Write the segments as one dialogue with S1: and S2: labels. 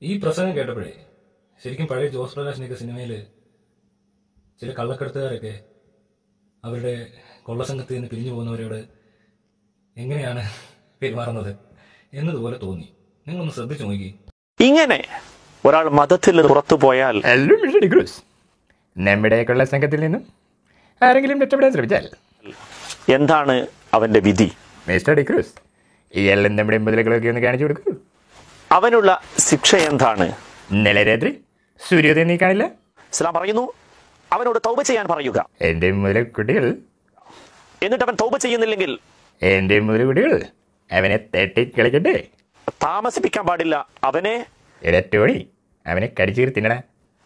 S1: ഈ പ്രസംഗം കേട്ടപ്പോഴേ ശരിക്കും പഴയ ജോസ് പ്രകാശിനെയൊക്കെ സിനിമയിൽ ചില കള്ളക്കടത്തുകാരൊക്കെ അവരുടെ കൊള്ളസംഘത്തിൽ നിന്ന് പിരിഞ്ഞു പോകുന്നവരോട് എങ്ങനെയാണ് പെരുമാറുന്നത് എന്നതുപോലെ തോന്നി നിങ്ങളൊന്ന് ശ്രദ്ധിച്ചു നോക്കി
S2: ഇങ്ങനെ ഒരാൾ മതത്തിൽ നിന്ന് പുറത്തു പോയാൽ
S3: ഹലോ മിസ്റ്റർ ഡിക്രൂസ് നമ്മുടെ കൊള്ള സംഘത്തിൽ നിന്നും ആരെങ്കിലും രക്ഷപ്പെടാൻ ശ്രമിച്ചാൽ
S2: എന്താണ് അവന്റെ വിധി
S3: മിസ്റ്റർ ഡിക്രൂസ് ഇയാളെ നമ്മുടെ മുതലുകളൊക്കെ ഒന്ന് കാണിച്ചു കൊടുക്കൂ
S2: അവനുള്ള ശിക്ഷ എന്താണ്
S3: ഇന്നലെ രാത്രി സൂര്യോദയം നീ കാണില്ല
S2: ഇസ്ലാം പറയുന്നു അവനോട് തൗബ ചെയ്യാൻ പറയുക
S3: എൻ്റെ മുതല കുട്ടികൾ
S2: എന്നിട്ട് അവൻ തൗബ ചെയ്യുന്നില്ലെങ്കിൽ
S3: എൻ്റെ മുതല കുട്ടികൾ അവനെ തട്ടി കളിക്കട്ടെ
S2: താമസിപ്പിക്കാൻ പാടില്ല അവനെ
S3: ഇടറ്റോണി അവനെ കടിച്ചു തിന്നണ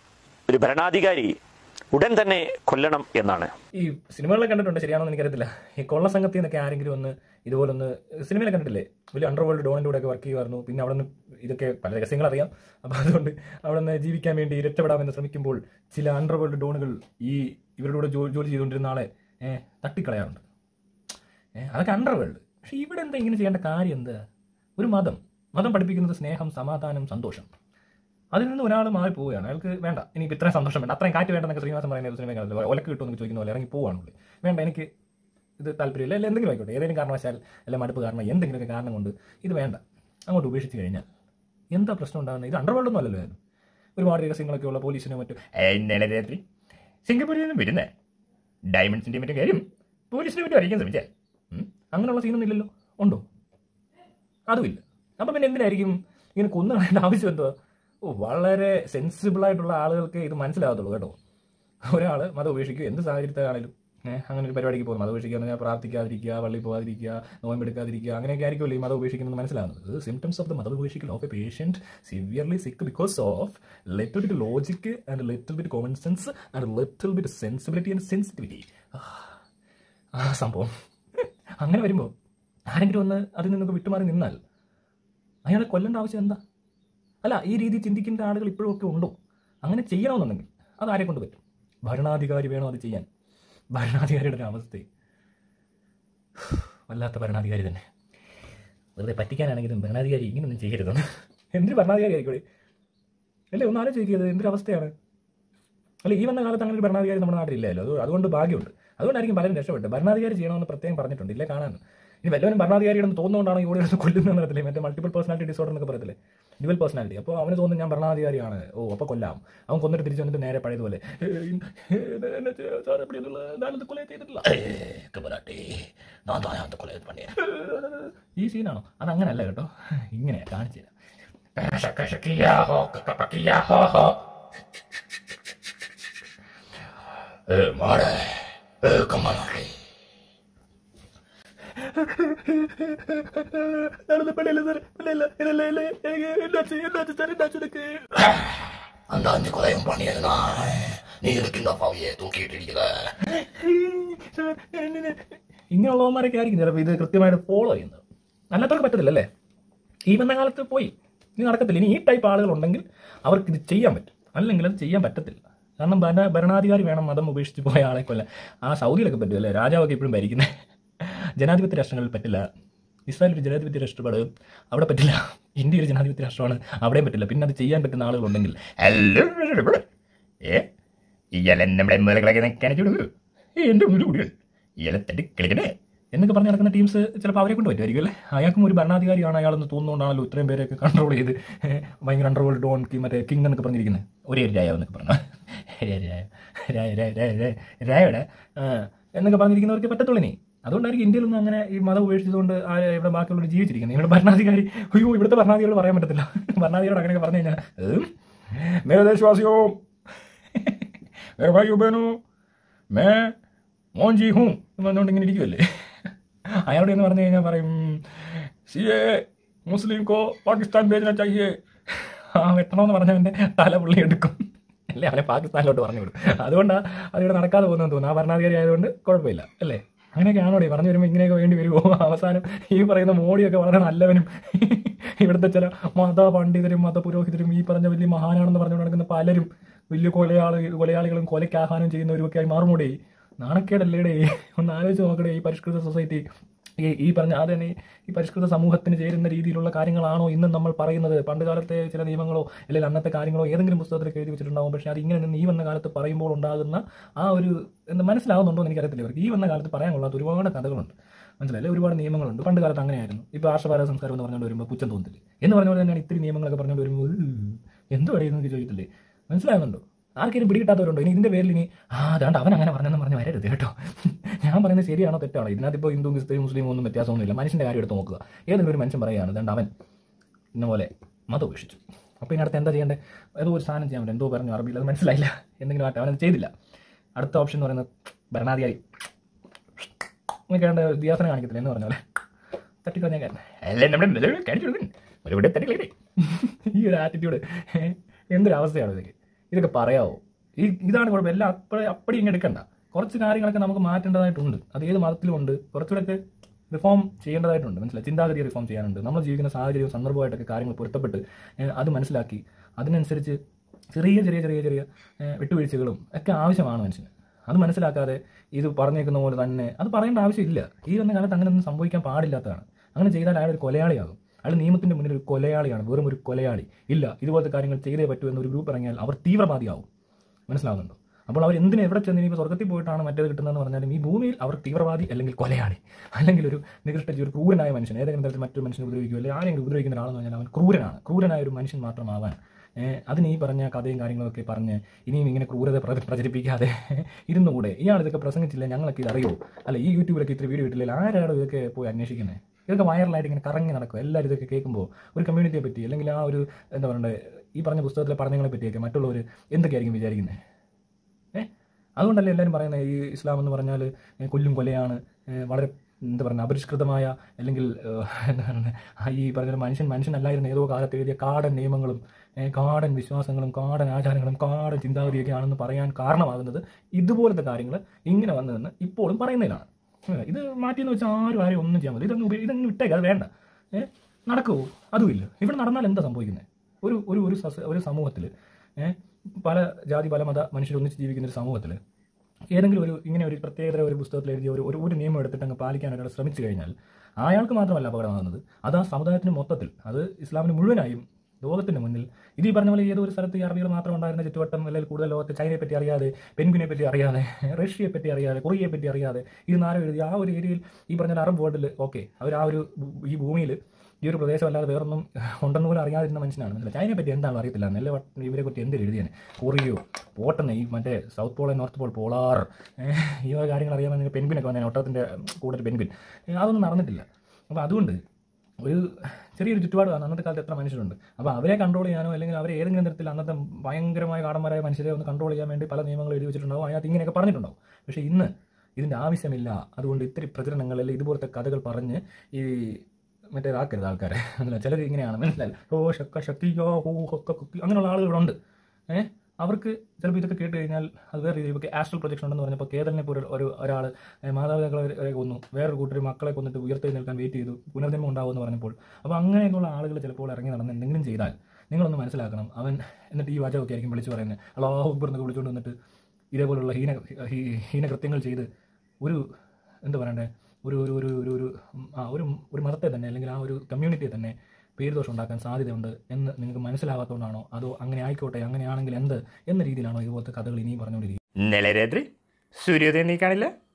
S2: ഒരു ഭരണാധികാരി ഉടൻ തന്നെ കൊല്ലണം എന്നാണ്
S1: ഈ സിനിമകളിൽ കണ്ടിട്ടുണ്ട് ശരിയാണോ എനിക്കറിയത്തില്ല ഈ കൊള്ള സംഘത്തിൽ നിന്നൊക്കെ ആരെങ്കിലും ഒന്ന് ഇതുപോലൊന്ന് സിനിമയിൽ കണ്ടിട്ടില്ലേ വലിയ അണ്ടർ വേൾഡ് ഡോണിൻ്റെ കൂടെ ഒക്കെ വർക്ക് ചെയ്യുമായിരുന്നു പിന്നെ അവിടെ നിന്ന് ഇതൊക്കെ പല രഹസ്യങ്ങൾ അറിയാം അപ്പോൾ അതുകൊണ്ട് അവിടെ നിന്ന് ജീവിക്കാൻ വേണ്ടി രക്ഷപ്പെടാമെന്ന് ശ്രമിക്കുമ്പോൾ ചില അണ്ടർ വേൾഡ് ഡോണുകൾ ഈ ഇവരുടെ കൂടെ ജോ- ജോലി ചെയ്തുകൊണ്ടിരുന്ന ആളെ ഏഹ്, തട്ടിക്കളയാറുണ്ട് ഏഹ്, അതൊക്കെ അണ്ടർ വേൾഡ് പക്ഷേ ഇവിടെ എന്താ ഇങ്ങനെ ചെയ്യേണ്ട കാര്യം എന്താ ഒരു മതം മതം പഠിപ്പിക്കുന്നത് സ്നേഹം സമാധാനം സന്തോഷം അതിൽ നിന്ന് ഒരാൾ മാറി പോവുകയാണ് അയാൾക്ക് വേണ്ട എനിക്ക് ഇത്രയും സന്തോഷം വേണ്ട അത്രയും കാറ്റ് വേണ്ടെന്നൊക്കെ ശ്രീനിവാസൻ പറയുന്ന ഒരു സിനിമ കാണുന്നത് ഒലക്ക് കിട്ടുമെന്ന് ചോദിക്കുന്ന പോലെ ഇറങ്ങി പോവാണ് പുള്ളി വേണ്ട എനിക്ക് ഇത് താല്പര്യമില്ല അല്ല എന്തെങ്കിലും ആയിക്കോട്ടെ ഏതെങ്കിലും കാരണവശാൽ അല്ല മടുപ്പ് കാരണം എന്തെങ്കിലുമൊക്കെ കാരണം കൊണ്ട് ഇത് വേണ്ട അങ്ങോട്ട് ഉപേക്ഷിച്ച് കഴിഞ്ഞാൽ എന്താ പ്രശ്നം ഉണ്ടാകുന്നത് ഇത് അണ്ടർവേൾഡ് ഒന്നും അല്ലല്ലോ ഇത് ഒരുപാട് രഹസ്യങ്ങളൊക്കെ ഉള്ള പോലീസിനോ മറ്റോ
S3: ഇന്നലെ രാത്രി സിംഗപ്പൂരിൽ നിന്നും വരുന്ന ഡയമണ്ട്സിൻ്റെ മറ്റും കാര്യം പോലീസിനെ പറ്റി അറിയിക്കാൻ ശ്രമിച്ചാൽ ഉം?
S1: അങ്ങനെയുള്ള സീനൊന്നും ഇല്ലല്ലോ ഉണ്ടോ അതുമില്ല അപ്പം പിന്നെ എന്തിനായിരിക്കും ഇങ്ങനെ കൊന്നു കളയേണ്ട ആവശ്യം എന്തോ ഓ വളരെ സെൻസിബിൾ ആയിട്ടുള്ള ആളുകൾക്ക് ഇത് മനസ്സിലാകത്തുള്ളൂ കേട്ടോ ഒരാൾ മതം ഉപേക്ഷിക്കുക എന്ത് സാഹചര്യത്തിലാണെങ്കിലും ഏഹ് അങ്ങനെ ഒരു പരിപാടിക്ക് പോകും മതം ഉപേക്ഷിക്കുക എന്ന് പറഞ്ഞാൽ പ്രാർത്ഥിക്കാതിരിക്കുക പള്ളി പോകാതിരിക്കുക നോയമ്പെടുക്കാതിരിക്കുക അങ്ങനെയൊക്കെ ആയിരിക്കുമല്ലോ ഈ മതം ഉപേക്ഷിക്കുന്നത് മനസ്സിലാകുന്നത് സിംറ്റംസ് ഓഫ് ദ മതം ഉപേക്ഷിക്കൽ of a patient severely sick because of little bit logic and little bit common sense and little bit sensibility and sensitivity ആ സംഭവം അങ്ങനെ വരുമ്പോൾ ആരെങ്കിലും ഒന്ന് അതിൽ നിന്നൊക്കെ വിട്ടുമാറി നിന്നാൽ അയാളെ കൊല്ലേണ്ട ആവശ്യം എന്താ അല്ല ഈ രീതി ചിന്തിക്കേണ്ട ആളുകൾ ഇപ്പോഴും ഒക്കെ ഉണ്ടോ അങ്ങനെ ചെയ്യണമെന്നുണ്ടെങ്കിൽ അത് ആരെ കൊണ്ട് പറ്റും ഭരണാധികാരി വേണോ അത് ചെയ്യാൻ ഭരണാധികാരിയുടെ ഒരു അവസ്ഥ വല്ലാത്ത ഭരണാധികാരി തന്നെ വെറുതെ പറ്റിക്കാനാണെങ്കിലും ഭരണാധികാരി ഇങ്ങനൊന്നും ചെയ്യരുതെന്ന് എന്തൊരു ഭരണാധികാരി ആയിക്കോളെ അല്ലേ ഒന്ന് ആലോചിക്കുന്നത് എന്തൊരു അവസ്ഥയാണ് അല്ല ഈ വന്ന കാലത്ത് അങ്ങനെ ഒരു ഭരണാധികാരി നമ്മുടെ നാട്ടിലില്ലല്ലോ അത് അതുകൊണ്ട് ഭാഗ്യമുണ്ട് അതുകൊണ്ടായിരിക്കും പലരും രക്ഷപ്പെട്ടത് ഭരണാധികാരി ചെയ്യണമെന്ന് പ്രത്യേകം പറഞ്ഞിട്ടുണ്ട് ഇല്ലേ കാണാൻ ഇനി വല്ലവനും ഭരണാധികാരിയുടെ തോന്നുകൊണ്ടാണ് ഇവിടെ ഇരുന്ന് കൊല്ലുന്നതെന്ന് പറയത്തില്ലേ മറ്റേ മൾട്ടിപ്പിൾ പേഴ്സണാലിറ്റി ഡിസോർഡർ എന്നൊക്കെ പറയത്തില്ലേ ഡ്യുവൽ പേഴ്സണാലിറ്റി അപ്പോൾ അവന് തോന്നുന്നു ഞാൻ ഭരണാധികാരിയാണ് ഓ അപ്പോൾ കൊല്ലാം അവൻ കൊന്നിട്ട് തിരിച്ചു വന്നിട്ട് നേരെ പഴയതുപോലെ ഈ സീനാണോ അത് അങ്ങനല്ല കേട്ടോ ഇങ്ങനെ കാണിച്ചു തരാം
S4: அந்தாஞ்சு கொலையும் பண்ணியதுனா நீ இருக்கின்ற பாவியை தூக்கிட்டு
S1: ഇങ്ങനെയുള്ളവന്മാരൊക്കെ ആയിരിക്കും ചിലപ്പോൾ ഇത് കൃത്യമായിട്ട് ഫോളോ ചെയ്യുന്നത് അല്ലാത്തവർക്ക് പറ്റത്തില്ലല്ലേ ഈ വന്ന കാലത്ത് പോയി ഇനി നടക്കത്തില്ല ഇനി ഈ ടൈപ്പ് ആളുകൾ ഉണ്ടെങ്കിൽ അവർക്ക് ഇത് ചെയ്യാൻ പറ്റും അല്ലെങ്കിൽ അത് ചെയ്യാൻ പറ്റത്തില്ല കാരണം ഭരണ ഭരണാധികാരി വേണം മതം ഉപേക്ഷിച്ച് പോയ ആളെ കൊല്ല ആ സൗദിയിലൊക്കെ പറ്റും അല്ലേ രാജാവൊക്കെ ഇപ്പോഴും ഭരിക്കുന്നത് ജനാധിപത്യ രാഷ്ട്രങ്ങളിൽ പറ്റില്ല ഇസ്രായേൽ ഒരു ജനാധിപത്യ രാഷ്ട്രപ്പാട് അവിടെ പറ്റില്ല ഇന്ത്യ ഒരു ജനാധിപത്യ രാഷ്ട്രമാണ് അവിടെയും പറ്റില്ല പിന്നെ അത് ചെയ്യാൻ പറ്റുന്ന ആളുകളുണ്ടെങ്കിൽ
S3: ഹലോ ഏ ഇയാളെ നമ്മുടെ മുതലുകളൊക്കെ ഒന്ന് കാണിച്ചു കൊടുക്കൂ എൻ്റെ മുതൽ കുട്ടികൾ ഇയാളെ തട്ടി കളിക്കട്ടെ
S1: എന്നൊക്കെ പറഞ്ഞ് നടക്കുന്ന ടീംസ് ചിലപ്പോൾ അവരെ കൊണ്ട് പറ്റുമായിരിക്കും അല്ലേ അയാൾക്കും ഒരു ഭരണാധികാരിയാണ് അയാളെന്ന് തോന്നുന്നുകൊണ്ടാണല്ലോ ഇത്രയും പേരെയൊക്കെ കൺട്രോൾ ചെയ്ത് ഏഹ്, ഭയങ്കര അണ്ടർ വേൾഡ് ഡോൺ കി മറ്റേ കിങ് എന്നൊക്കെ പറഞ്ഞിരിക്കുന്നത് ഒരേ ഒരു രായ എന്നൊക്കെ പറഞ്ഞു രായ രായ രായ രായ രായ രായ രായയുടെ ആ, എന്നൊക്കെ പറഞ്ഞിരിക്കുന്നവർക്ക് പറ്റത്തുള്ളൂ ഇനി അതുകൊണ്ടായിരിക്കും ഇന്ത്യയിലൊന്നും അങ്ങനെ ഈ മതം ഉപേക്ഷിച്ചതുകൊണ്ട് ആ ഇവിടെ ബാക്കിയുള്ളവർ ജീവിച്ചിരിക്കുന്നത് ഇവിടെ ഭരണാധികാരി അയ്യോ ഇവിടുത്തെ ഭരണാധികാരികൾ പറയാൻ പറ്റത്തില്ല ഭരണാധികാരിയോട് അങ്ങനെയൊക്കെ പറഞ്ഞു കഴിഞ്ഞാൽ "ഉം, മേരെ ദേശവാസിയോ മേരെ ഭായിയോ ബഹനോ മേ മോൻജി ഹൂം എന്ന് പറഞ്ഞുകൊണ്ട് ഇങ്ങനെ ഇരിക്കുമല്ലേ അയാളോട് എന്ന് പറഞ്ഞു കഴിഞ്ഞാൽ പറയും സി എ മുസ്ലിം കോ പാകിസ്ഥാൻ ഭേജന ചാഹിയേ ആ വെട്ടണമെന്ന് പറഞ്ഞവൻ്റെ തല പുള്ളി എടുക്കും അല്ലേ അവനെ പാകിസ്ഥാനിലോട്ട് പറഞ്ഞു വിടും അതുകൊണ്ടാണ് അതിവിടെ നടക്കാതെ പോകുന്നതെന്ന് തോന്നുന്നു ആ ഭരണാധികാരി ആയതുകൊണ്ട് കുഴപ്പമില്ല അല്ലേ അങ്ങനെയൊക്കെയാണോ ഈ പറഞ്ഞു വരുമ്പോൾ ഇങ്ങനെയൊക്കെ വേണ്ടി വരുമോ അവസാനം ഈ പറയുന്ന മോഡിയൊക്കെ വളരെ നല്ലവനും ഇവിടുത്തെ ചില മത പണ്ഡിതരും മത പുരോഹിതരും ഈ പറഞ്ഞ വലിയ മഹാനാണെന്ന് പറഞ്ഞു നടക്കുന്ന പലരും വലിയ കൊലയാളി കൊലയാളികളും കൊലയ്ക്ക് ആഹ്വാനം ചെയ്യുന്നവരും ഒക്കെ ആയി മാറുമോടേ നാണക്കേടല്ലേടേ ഒന്ന് ആലോചിച്ച് നോക്കടേ ഈ പരിഷ്കൃത സൊസൈറ്റി ഈ ഈ പറഞ്ഞ അത് തന്നെ ഈ പരിഷ്കൃത സമൂഹത്തിന് ചേരുന്ന രീതിയിലുള്ള കാര്യങ്ങളാണോ ഇന്നും നമ്മൾ പറയുന്നത് പണ്ട് കാലത്തെ ചില നിയമങ്ങളോ അല്ലെങ്കിൽ അന്നത്തെ കാര്യങ്ങളോ ഏതെങ്കിലും പുസ്തകത്തിൽ എഴുതി വെച്ചിട്ടുണ്ടാവും പക്ഷേ അത് ഇങ്ങനെ നിന്ന് ഈ വന്ന കാലത്ത് പറയുമ്പോൾ ഉണ്ടാകുന്ന ആ ഒരു എന്താ മനസ്സിലാവുന്നുണ്ടോ എന്ന് എനിക്കറിയത്തില്ല ഇവർക്ക് ഈ വന്ന കാലത്ത് പറയാൻ കൊള്ളാത്ത ഒരുപാട് കഥകളുണ്ട് മനസ്സിലായില്ലേ ഒരുപാട് നിയമങ്ങളുണ്ട് പണ്ട് കാലത്ത് അങ്ങനെയായിരുന്നു ഇപ്പോൾ ആർഷഭാരത സംസ്കാരം എന്ന് പറഞ്ഞുകൊണ്ട് വരുമ്പോൾ പുച്ഛം തോന്നത്തില്ലേ എന്ന് പറഞ്ഞ പോലെ തന്നെയാണ് ഇത്തിരി നിയമങ്ങളൊക്കെ പറഞ്ഞുകൊണ്ട് വരുമ്പോൾ എന്തോ അറിയുന്നത് ചോദിച്ചില്ലേ മനസ്സിലാകുന്നുണ്ടോ ആർക്കെങ്കിലും പിടികിട്ടാത്തവരുണ്ടോ ഇനി ഇതിന്റെ പേരിൽ ഇനി ആ അതാണ്ട് അവൻ അങ്ങനെ പറഞ്ഞെന്ന് പറഞ്ഞ് വരരുത് കേട്ടോ ഞാൻ പറയുന്നത് ശരിയാണോ തെറ്റാണോ ഇതിനകത്ത് ഇപ്പോൾ ഹിന്ദു ക്രിസ്ത്യൻ മുസ്ലിം ഒന്നും വ്യത്യാസമൊന്നുമില്ല മനുഷ്യന്റെ കാര്യം എടുത്ത് നോക്കുക ഏതെങ്കിലും ഒരു മനുഷ്യൻ പറയുകയാണ് ഇതാണ്ട് അവൻ ഇന്ന പോലെ മതം ഉപേക്ഷിച്ചു അപ്പോൾ ഇതിനടുത്ത് എന്താ ചെയ്യേണ്ടത് ഏതോ ഒരു സാധനം ചെയ്യാൻ പറ്റും എന്തോ പറഞ്ഞു അറബിയിൽ അത് മനസ്സിലായില്ല എന്തെങ്കിലും ആട്ടെ അവനത് ചെയ്തില്ല അടുത്ത ഓപ്ഷൻ എന്ന് പറയുന്നത് ഭരണാധികാരി കേണ്ട ദിയാസനം കാണിക്കത്തില്ല എന്ന് പറഞ്ഞ പോലെ തട്ടിക്കളഞ്ഞ കാരണം
S3: അല്ലേ നമ്മുടെ മുതലുകൾ കാണിച്ചു കൊടുക്കും ഒരുവിടെ തട്ടിക്കളേ
S1: ഈ ഒരു ആറ്റിറ്റ്യൂഡ് എന്തൊരു അവസ്ഥയാണ് ഇതൊക്കെ ഇതൊക്കെ പറയാവോ ഈ ഇതാണ് കുഴപ്പം എല്ലാം അപ്പഴേ അപ്പടി ഇങ്ങനെ എടുക്കണ്ട കുറച്ച് കാര്യങ്ങളൊക്കെ നമുക്ക് മാറ്റേണ്ടതായിട്ടുണ്ട് അത് ഏത് മതത്തിലും ഉണ്ട് കുറച്ചുകൂടെയൊക്കെ റിഫോം ചെയ്യേണ്ടതായിട്ടുണ്ട് മനസ്സിലായി ചിന്താഗതി റിഫോം ചെയ്യാനുണ്ട് നമ്മൾ ജീവിക്കുന്ന സാഹചര്യവും സന്ദർഭമായിട്ടൊക്കെ കാര്യങ്ങൾ പൊരുത്തപ്പെട്ട് ഏഹ്, അത് മനസ്സിലാക്കി അതിനനുസരിച്ച് ചെറിയ ചെറിയ ചെറിയ ചെറിയ ഏഹ്, വിട്ടുവീഴ്ചകളും ഒക്കെ ആവശ്യമാണ് മനുഷ്യന് അത് മനസ്സിലാക്കാതെ ഇത് പറഞ്ഞേക്കുന്ന പോലെ തന്നെ അത് പറയേണ്ട ആവശ്യമില്ല ഈ വന്ന കാലത്ത് അങ്ങനെ ഒന്നും സംഭവിക്കാൻ പാടില്ലാത്തതാണ് അങ്ങനെ ചെയ്താൽ അയാൾ ഒരു കൊലയാളിയാകും അയാൾ നിയമത്തിന്റെ മുന്നിൽ ഒരു കൊലയാളിയാണ് വെറും ഒരു കൊലയാളി ഇല്ല ഇതുപോലത്തെ കാര്യങ്ങൾ ചെയ്തേ പറ്റൂ എന്നൊരു ഗ്രൂപ്പ് ഇറങ്ങിയാൽ അവർ തീവ്രവാദിയാവും മനസ്സിലാവുന്നുണ്ടോ അപ്പോൾ അവർ എന്തിനു എവിടെ ചെന്ന് ഇപ്പോൾ സ്വർഗത്തിൽ പോയിട്ടാണ് മറ്റേത് കിട്ടുന്നതെന്ന് പറഞ്ഞാലും ഈ ഭൂമിയിൽ അവർ തീവ്രവാദി അല്ലെങ്കിൽ കൊലയാളി അല്ലെങ്കിൽ ഒരു നികൃഷ്ട ഒരു ക്രൂരനായ മനുഷ്യൻ ഏതെങ്കിലും തരത്തിൽ മറ്റൊരു മനുഷ്യനെ ഉപദ്രവിക്കുകയോ അല്ലെങ്കിൽ ആരെങ്കിലും ഉപദ്രവിക്കുന്ന ഒരാളെന്ന് പറഞ്ഞാൽ അവൻ ക്രൂരനാണ് ക്രൂരനായ ഒരു മനുഷ്യൻ മാത്രമാവാൻ ഏഹ് അതിന് ഈ പറഞ്ഞ കഥയും കാര്യങ്ങളൊക്കെ പറഞ്ഞ് ഇനിയും ഇങ്ങനെ ക്രൂരത പ്ര- പ്രചരിപ്പിക്കാതെ ഇരുന്നുകൂടെ ഇയാൾ ഇതൊക്കെ പ്രസംഗിച്ചില്ല ഞങ്ങളൊക്കെ ഇത് അറിയോ അല്ല ഈ യൂട്യൂബിലൊക്കെ ഇത്ര വീഡിയോ ഇട്ടില്ല ആരാണ് ഇതൊക്കെ പോയി അന്വേഷിക്കുന്നത് ഇതൊക്കെ വൈറലായിട്ട് ഇങ്ങനെ കറങ്ങി നടക്കും എല്ലാവരും ഇതൊക്കെ കേൾക്കുമ്പോൾ ഒരു കമ്മ്യൂണിറ്റിയെ പറ്റി അല്ലെങ്കിൽ ആ ഒരു എന്താ പറയണ്ടേ ഈ പറഞ്ഞ പുസ്തകത്തിലെ പഠനങ്ങളെ പറ്റിയൊക്കെ മറ്റുള്ളവർ എന്തൊക്കെയായിരിക്കും വിചാരിക്കുന്നത് ഏഹ് അതുകൊണ്ടല്ലേ എല്ലാവരും പറയുന്നത് ഈ ഇസ്ലാം എന്ന് പറഞ്ഞാൽ ഏഹ് കൊല്ലും കൊലയാണ് ഏഹ് വളരെ എന്താ പറയുക അപരിഷ്കൃതമായ അല്ലെങ്കിൽ ഏഹ് എന്താ പറയുക ഈ പറഞ്ഞ മനുഷ്യൻ മനുഷ്യനല്ലായിരുന്ന ഏതോ കാലത്ത് എഴുതിയ കാടൻ നിയമങ്ങളും ഏഹ് കാടൻ വിശ്വാസങ്ങളും കാടൻ ആചാരങ്ങളും കാടൻ ചിന്താഗതിയൊക്കെ ആണെന്ന് പറയാൻ കാരണമാകുന്നത് ഇതുപോലത്തെ കാര്യങ്ങൾ ഇങ്ങനെ വന്നു നിന്ന് ഇപ്പോഴും പറയുന്നതിലാണ് ഏഹ് ഇത് മാറ്റിയെന്ന് വെച്ചാൽ ആരും ആരും ഒന്നും ചെയ്യാൻ പറ്റില്ല ഇതങ്ങ് ഉപ- ഇതങ്ങ് വിട്ടേക്ക് അത് വേണ്ട ഏഹ് നടക്കുമോ അതുമില്ല ഇവിടെ നടന്നാൽ എന്താ സംഭവിക്കുന്നത് ഒരു ഒരു ഒരു സസ- ഒരു സമൂഹത്തിൽ ഏഹ് പല ജാതി പല മത മനുഷ്യർ ഒന്നിച്ച് ജീവിക്കുന്ന ഒരു സമൂഹത്തിൽ ഏതെങ്കിലും ഒരു ഇങ്ങനെ ഒരു പ്രത്യേകതര ഒരു പുസ്തകത്തിൽ എഴുതിയ ഒരു ഒരു ഒരു നിയമം എടുത്തിട്ട് അങ്ങ് പാലിക്കാൻ ഒരാൾ ശ്രമിച്ചു കഴിഞ്ഞാൽ അയാൾക്ക് മാത്രമല്ല അപകടമാകുന്നത് അത് ആ സമുദായത്തിന് മൊത്തത്തിൽ അത് ഇസ്ലാമിന് മുഴുവനായും ലോകത്തിന് മുന്നിൽ ഇത് ഈ പറഞ്ഞ പോലെ ഏതോ ഒരു സ്ഥലത്ത് ഈ അറബികൾ മാത്രം ഉണ്ടായിരുന്ന ചുറ്റുവട്ടം അല്ലെങ്കിൽ കൂടുതൽ ലോകത്ത് ചൈനയെ പറ്റി അറിയാതെ പെൻഗുനെ പറ്റി അറിയാതെ റഷ്യയെ പറ്റി അറിയാതെ കൊറിയയെ പറ്റി അറിയാതെ ഇത് നാരോ എഴുതി ആ ഒരു ഏരിയയിൽ ഈ പറഞ്ഞ അറബ് വേൾഡിൽ ഓക്കെ അവർ ആ ഒരു ഭൂ- ഈ ഭൂമിയിൽ ഈ ഒരു പ്രദേശം അല്ലാതെ വേറൊന്നും ഉണ്ടെന്ന് പോലും അറിയാതിരുന്ന മനുഷ്യനാണ് മനസ്സിലായി ചൈനയെ പറ്റി എന്താണെന്ന് അറിയത്തില്ല നെല്ലെ ഇവരെ പറ്റി എന്ത് എഴുതിയാണ് കൊറിയോ പോട്ടെന്ന് ഈ മറ്റേ south pole north pole polar ഏഹ്, ഈ വക കാര്യങ്ങൾ അറിയാമെങ്കിൽ പെൻഗുനൊക്കെ വന്നേ ഒട്ടത്തിൻ്റെ കൂടെ പെൻഗുൻ ഏഹ്, അതൊന്നും നടന്നിട്ടില്ല അപ്പോൾ അതുകൊണ്ട് ഒരു ചെറിയൊരു ചുറ്റുപാട് കാണും അന്നത്തെ കാലത്ത് എത്ര മനുഷ്യരുണ്ട് അപ്പോൾ അവരെ കൺട്രോൾ ചെയ്യാനോ അല്ലെങ്കിൽ അവരെ ഏതെങ്കിലും തരത്തിൽ അന്നത്തെ ഭയങ്കരമായ കാടന്മാരായ മനുഷ്യരെ ഒന്ന് കൺട്രോൾ ചെയ്യാൻ വേണ്ടി പല നിയമങ്ങൾ എഴുതി വെച്ചിട്ടുണ്ടാവും അതിനകത്ത് ഇങ്ങനെയൊക്കെ പറഞ്ഞിട്ടുണ്ടാവും പക്ഷേ ഇന്ന് ഇതിൻ്റെ ആവശ്യമില്ല അതുകൊണ്ട് ഇത്തിരി പ്രചരണങ്ങൾ അല്ലെങ്കിൽ ഇതുപോലത്തെ കഥകൾ പറഞ്ഞ് ഈ മറ്റേ ഇതാക്കരുത് ആൾക്കാരെ മനസ്സിലായി ചിലർ ഇങ്ങനെയാണ് മനസ്സിലായി ഓ ശക്ക ശക്തിയോ ഓ ഹൊക്ക കുക്കി അങ്ങനെയുള്ള ആളുകളുണ്ട് ഏഹ് അവർക്ക് ചിലപ്പോൾ ഇതൊക്കെ കേട്ട് കഴിഞ്ഞാൽ അത് വേറെ രീതിയിൽ ഇപ്പോൾ ആസ്ട്രൽ പ്രൊജക്ഷൻ ഉണ്ടെന്ന് പറഞ്ഞപ്പോൾ കേതലിനെ പോലെ ഒരു ഒരാൾ മാതാപിതാക്കളെ വരെ കൊന്നു വേറൊരു കൂട്ടർ മക്കളെ കൊന്നിട്ട് ഉയർത്തെഴുന്നേൽക്കാൻ വെയിറ്റ് ചെയ്തു പുനർജന്മം ഉണ്ടാവുമെന്ന് പറഞ്ഞപ്പോൾ അപ്പോൾ അങ്ങനെയൊക്കെയുള്ള ആളുകൾ ചിലപ്പോൾ ഇറങ്ങി നടന്ന് എന്തെങ്കിലും ചെയ്താൽ നിങ്ങളൊന്ന് മനസ്സിലാക്കണം അവൻ എന്നിട്ട് ഈ വാചകമൊക്കെ ആയിരിക്കും വിളിച്ചു പറയുന്നത് അള്ളാഹു അക്ബർ എന്നൊക്കെ വിളിച്ചുകൊണ്ട് വന്നിട്ട് ഇതേപോലുള്ള ഹീന ഹീ- ഹീനകൃത്യങ്ങൾ ചെയ്ത് ഒരു എന്താ പറയണ്ടേ ഒരു ഒരു ഒരു ഒരു ഒരു ഉം, ആ ഒരു ഒരു മതത്തെ തന്നെ അല്ലെങ്കിൽ ആ ഒരു കമ്മ്യൂണിറ്റിയെ തന്നെ പേരുദോഷം ഉണ്ടാക്കാൻ സാധ്യതയുണ്ട് എന്ന് നിങ്ങൾക്ക് മനസ്സിലാകാത്തതുകൊണ്ടാണോ അതോ അങ്ങനെ ആയിക്കോട്ടെ അങ്ങനെയാണെങ്കിൽ എന്ത് എന്ന രീതിയിലാണോ ഇതുപോലത്തെ കഥകൾ ഇനിയും പറഞ്ഞുകൊണ്ടിരിക്കുന്നത്
S3: ഇന്നലെ രാത്രി സൂര്യോദയം നീ കാണില്ല